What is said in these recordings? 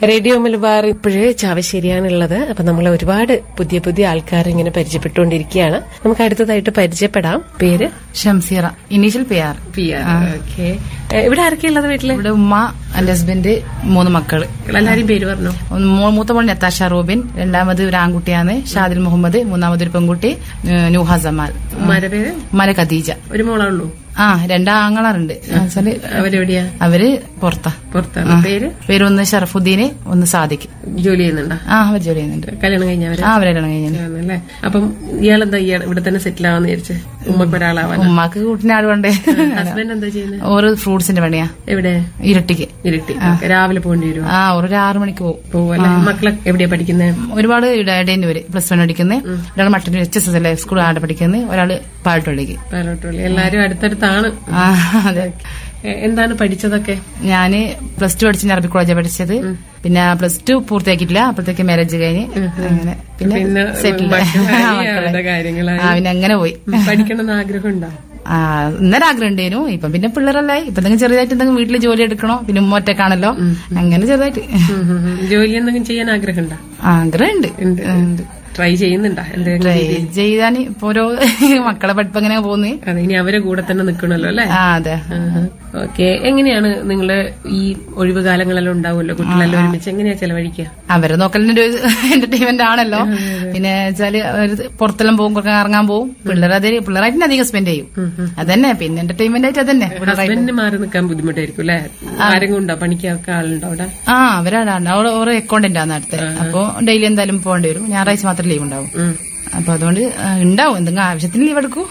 Radio Malabar ഇപ്പോഴേ ചാവശ്ശേരിയാണുള്ളത് അപ്പൊ നമ്മൾ ഒരുപാട് പുതിയ പുതിയ ആൾക്കാർ ഇങ്ങനെ പരിചയപ്പെട്ടുകൊണ്ടിരിക്കുകയാണ് നമുക്ക് അടുത്തതായിട്ട് പരിചയപ്പെടാം പേര് Shamseera initial P R okay ഇവിടെ ആരൊക്കെയുള്ളത് വീട്ടില് ഇവിടെ ഉമ്മ എന്റെ ഹസ്ബൻഡ് മൂന്ന് മക്കള് എല്ലാരും പേര് പറഞ്ഞോ ഒന്ന് മൂ- മൂത്ത മോൾ നത്താഷ റോബിൻ രണ്ടാമത് ഒരു ആൺകുട്ടിയാണ് ഷാദിൽ മുഹമ്മദ് മൂന്നാമത് ഒരു പെൺകുട്ടി ഏഹ് നൂഹ ജമാൽ ഉമ്മാരെ പേര് മല ഖദീജ ഒരു മോളേ ഉള്ളൂ ആ രണ്ടാങ്ങളാറുണ്ട് വെച്ചാല് അവരെവിടെയാ അവര് പുറത്താ പുറത്താണ് പേര് പേരൊന്ന് ഷറഫുദ്ദീന് ഒന്ന് സാദിഖ് ജോലി ചെയ്യുന്നുണ്ടോ ആ അവർ ജോലി ചെയ്യുന്നുണ്ട് കല്യാണം കഴിഞ്ഞവര് ആ അവരെല്ലാം കഴിഞ്ഞു ആണല്ലേ അപ്പം ഇയാളെന്താ ഇയാൾ ഇവിടെ തന്നെ സെറ്റിൽ ആവാന്ന് വിചാരിച്ച് ഉമ്മക്ക് ഒരാളാവാൻ ഉമ്മാക്ക് കൂട്ടിന് ആടുകൊണ്ട് ഹസ്ബൻഡ് എന്താ ചെയ്യുന്നത് ഓരോ ഫ്രൂട്ട്സിന്റെ പണിയാ എവിടെ ഇരട്ടിക്ക് ഇരട്ടി രാവിലെ പോകേണ്ടി വരുമോ ആ ഒരു ആറു മണിക്ക് പോകും പോവല്ലേ മക്കളെ എവിടെയാ പഠിക്കുന്നത് ഒരുപാട് ഇടേന്നൂര് പ്ലസ് വൺ പഠിക്കുന്നത് ഒരാൾ മട്ടന്നൂർ എച്ച് എസ് എസ് അല്ലേ സ്കൂൾ ആടെ പഠിക്കുന്നത് ഒരാള് പാട്ടുള്ളിക്ക് പാലോട്ടുള്ളി എല്ലാരും അടുത്തടുത്താണ് ആ അതെ എ- എന്താണ് പഠിച്ചതൊക്കെ ഞാന് പ്ലസ് ടു പഠിച്ച അറബി കോളേജാണ് പഠിച്ചത് പിന്നെ പ്ലസ് ടു പൂർത്തിയാക്കിയിട്ടില്ല അപ്പോഴത്തേക്ക് മാരേജ് കഴിഞ്ഞ് അങ്ങനെ പിന്നെ പിന്നെ സെറ്റിൽ മക്കളായി, അവരുടെ കാര്യങ്ങളായി. ആ പിന്നെ അങ്ങനെ പോയി പഠിക്കണം എന്ന് ആഗ്രഹമുണ്ടോ ആ ഇന്നലെ ആഗ്രഹം ഉണ്ടായിരുന്നു ഇപ്പൊ പിന്നെ പിള്ളേരല്ലായി ഇപ്പൊ എന്തെങ്കിലും ചെറുതായിട്ട് എന്തെങ്കിലും വീട്ടിൽ ജോലി എടുക്കണോ പിന്നെ ഉമ്മ ഒറ്റക്കാണല്ലോ അങ്ങനെ ചെറുതായിട്ട് ജോലി എന്തെങ്കിലും ചെയ്യാൻ ആഗ്രഹമുണ്ടോ ആഗ്രഹമുണ്ട് ഉണ്ട് ട്രൈ ചെയ്യുന്നുണ്ടോ എന്തെങ്കിലും ട്രൈ ചെയ്യാൻ ഇപ്പൊ ഓരോ മക്കളെ പഠിപ്പ് എങ്ങനെ പോകുന്നു അതെ ഇനി അവരെ കൂടെ തന്നെ നിൽക്കണല്ലോ അല്ലേ ആ അതെ ഓക്കെ എങ്ങനെയാണ് നിങ്ങള് ഈ ഒഴിവ് കാലങ്ങളെല്ലാം ഉണ്ടാവുമല്ലോ കുട്ടികളെല്ലാം ഒരുമിച്ച് എങ്ങനെയാ ചെലവഴിക്കുക അവരെ നോക്കലിന്റെ ഒരു എന്റർടൈൻമെന്റ് ആണല്ലോ പിന്നെ വെച്ചാല് അവര് പുറത്തെല്ലാം പോകും കുറേ ഇറങ്ങാൻ പോകും പിള്ളേർ അതേ പിള്ളേരായിട്ട് അധികം സ്പെൻഡ് ചെയ്യും അതന്നെ പിന്നെ എന്റർടൈൻമെന്റ് ആയിട്ട് അതന്നെ ഹസ്ബൻഡിന് മാറി നിൽക്കാൻ ബുദ്ധിമുട്ടായിരിക്കും അല്ലേ ആരെങ്കിലും ഉണ്ടോ പണിക്കൊക്കെ ആളുണ്ടോ അവിടെ ആ അവരാണ് അവിടെ ഓരോ അക്കൗണ്ടന്റ് ആണ് അടുത്ത് അപ്പൊ ഡെയിലി എന്തായാലും പോകേണ്ടി വരും ഞായറാഴ്ച മാത്രം ലീവ് ഉണ്ടാവും ഉം. അപ്പൊ അതുകൊണ്ട് ആ, ഉണ്ടാവും എന്തെങ്കിലും ആവശ്യത്തിന് ലീവ് എടുക്കും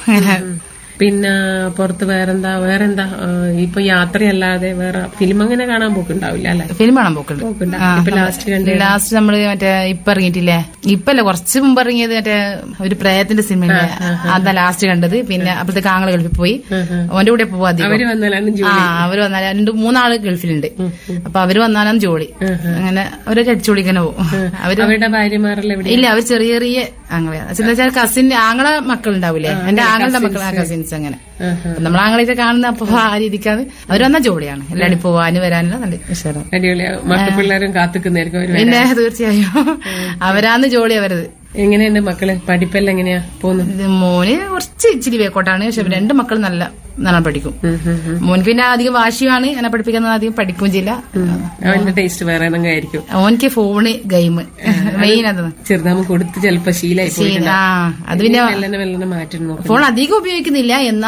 പിന്നെ പുറത്ത് വേറെന്താ വേറെന്താ ആ, ഇപ്പൊ യാത്രയല്ലാതെ വേറെ ഫിലിം അങ്ങനെ കാണാൻ പോക്കുണ്ടാവില്ല അല്ലെ ഫിലിം കാണാൻ പോക്കുണ്ട് പോക്കുണ്ടോ ഇപ്പൊ ലാസ്റ്റ് കണ്ട് ലാസ്റ്റ് നമ്മള് മറ്റേ ഇപ്പൊ ഇറങ്ങിയിട്ടില്ലേ ഇപ്പല്ലേ കുറച്ച് മുമ്പ് ഇറങ്ങിയത് മറ്റേ ഒരു പ്രേതത്തിന്റെ സിനിമ അതാ ലാസ്റ്റ് കണ്ടത് പിന്നെ അപ്പോഴത്തേക്ക് ആങ്ങള് ഗൾഫിൽ പോയി അവന്റെ കൂടെ പോവാ അധികം അവര് വന്നാലാണ് ആ അവര് വന്നാൽ രണ്ട് മൂന്നാള് ഗൾഫിലുണ്ട് അപ്പൊ അവര് വന്നാലാണ് ജോളി അങ്ങനെ അവരൊക്കെ അടിച്ചുപൊളിക്കനെ പോകും അവര് അവരുടെ ഭാര്യമാരെല്ലാം എവിടെ ഇല്ല അവര് ചെറിയ ചെറിയ ആങ്ങളെയാണ് ചില വെച്ചാൽ കസിന്റെ ആങ്ങളെ മക്കൾ ഉണ്ടാവില്ലേ എന്റെ ആങ്ങളുടെ മക്കൾ ആ കസിൻസ് അങ്ങനെ അപ്പൊ നമ്മൾ ആങ്ങളെയൊക്കെ കാണുന്ന അപ്പൊ ആ രീതിക്കാണ് അവര് വന്ന ജോളിയാണ് എല്ലാവരും പോവാനും വരാനുള്ള നല്ല ഉഷാറാണ് അടിപൊളിയാ മക്കൾ പിള്ളേരും കാത്തുക്കുന്നതായിരിക്കും അവര് പിന്നെ തീർച്ചയായും അവരാന്ന് ജോളി അവരത് എങ്ങനെയുണ്ട് മക്കള് പഠിപ്പെല്ലാം എങ്ങനെയാ പോന്നു ഇത് മോന് കുറച്ച് ഇച്ചിരി വേക്കോട്ടാണ് പക്ഷെ രണ്ട് മക്കൾ നല്ല നല്ലോണം പഠിക്കും മോൻ പിന്നെ അധികം വാശിയാണ് എന്നെ പഠിപ്പിക്കുന്നത് അധികം പഠിക്കുകയും ചെയ്യില്ല അവന്റെ ടേസ്റ്റ് വേറെ എന്തെങ്കിലും ആയിരിക്കും ഓനിക്ക് ഫോണ് ഗെയിം മെയിൻ അതാണ് ചെറുതാമ കൊടുത്ത് ചിലപ്പോ ശീലായി പോയിട്ടുണ്ട് ആ അത് പിന്നെ മെല്ലനെ മെല്ലനെ മാറ്റണം നോക്കും ഫോൺ അധികം ഉപയോഗിക്കുന്നില്ല എന്നാൽ